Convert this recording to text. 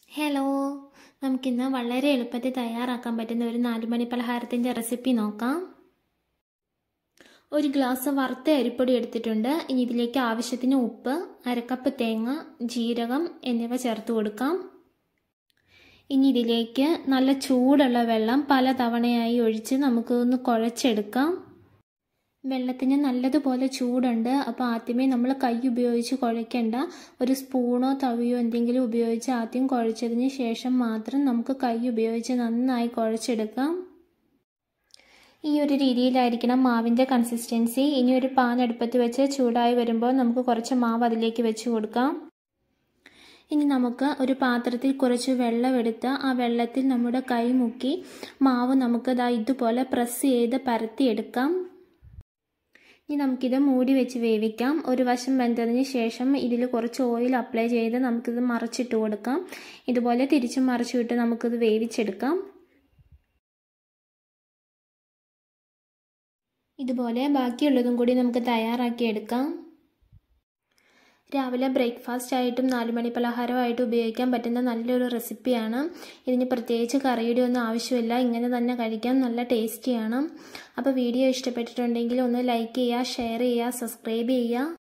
hello നമുക്കിന്ന് വളരെ എളുപ്പത്തിൽ തയ്യാറാക്കാൻ പറ്റുന്ന ഒരു നാലുമണി പലഹാരത്തിൻ്റെ റെസിപ്പി നോക്കാം ഒരു ഗ്ലാസ് വറുത്ത അരിപ്പൊടി എടുത്തിട്ടുണ്ട് ഇനി ഇതിലേക്ക് ആവശ്യത്തിന് ഉപ്പ് അരക്കപ്പ് തേങ്ങ ജീരകം എന്നിവ ചേർത്ത് കൊടുക്കാം ഇനി ഇതിലേക്ക് നല്ല ചൂടുള്ള വെള്ളം പല തവണയായി ഒഴിച്ച് നമുക്ക് ഒന്ന് കുഴച്ചെടുക്കാം വെള്ളത്തിന് നല്ലതുപോലെ ചൂടുണ്ട് അപ്പോൾ ആദ്യമേ നമ്മൾ കൈ ഉപയോഗിച്ച് കുഴയ്ക്കേണ്ട ഒരു സ്പൂണോ തവിയോ എന്തെങ്കിലും ഉപയോഗിച്ച് ആദ്യം കുഴച്ചതിന് ശേഷം മാത്രം നമുക്ക് കൈ ഉപയോഗിച്ച് നന്നായി കുഴച്ചെടുക്കാം ഈ ഒരു രീതിയിലായിരിക്കണം മാവിൻ്റെ കൺസിസ്റ്റൻസി ഇനി ഒരു പാൻ അടുപ്പത്ത് വെച്ച് ചൂടായി വരുമ്പോൾ നമുക്ക് കുറച്ച് മാവ് അതിലേക്ക് വെച്ച് കൊടുക്കാം ഇനി നമുക്ക് ഒരു പാത്രത്തിൽ കുറച്ച് വെള്ളം എടുത്ത് ആ വെള്ളത്തിൽ നമ്മുടെ കൈ മുക്കി മാവ് നമുക്ക് ദാ ഇതുപോലെ പ്രസ് ചെയ്ത് പരത്തിയെടുക്കാം ഇനി നമുക്കിത് മൂടി വെച്ച് വേവിക്കാം ഒരു വശം വെന്തതിന് ശേഷം ഇതിൽ കുറച്ച് ഓയിൽ അപ്ലൈ ചെയ്ത് നമുക്കിത് മറിച്ചിട്ട് കൊടുക്കാം ഇതുപോലെ തിരിച്ചും മറിച്ചിട്ട് നമുക്കിത് വേവിച്ചെടുക്കാം ഇതുപോലെ ബാക്കിയുള്ളതും കൂടി നമുക്ക് തയ്യാറാക്കി എടുക്കാം രാവിലെ ബ്രേക്ക്ഫാസ്റ്റ് ആയിട്ടും നാലുമണി പലഹാരമായിട്ടും ഉപയോഗിക്കാൻ പറ്റുന്ന നല്ലൊരു റെസിപ്പിയാണ് ഇതിന് പ്രത്യേകിച്ച് കറിയുടെ ഒന്നും ആവശ്യമില്ല ഇങ്ങനെ തന്നെ കഴിക്കാൻ നല്ല ടേസ്റ്റിയാണ് അപ്പോൾ വീഡിയോ ഇഷ്ടപ്പെട്ടിട്ടുണ്ടെങ്കിൽ ഒന്ന് ലൈക്ക് ചെയ്യുക ഷെയർ ചെയ്യുക സബ്സ്ക്രൈബ് ചെയ്യുക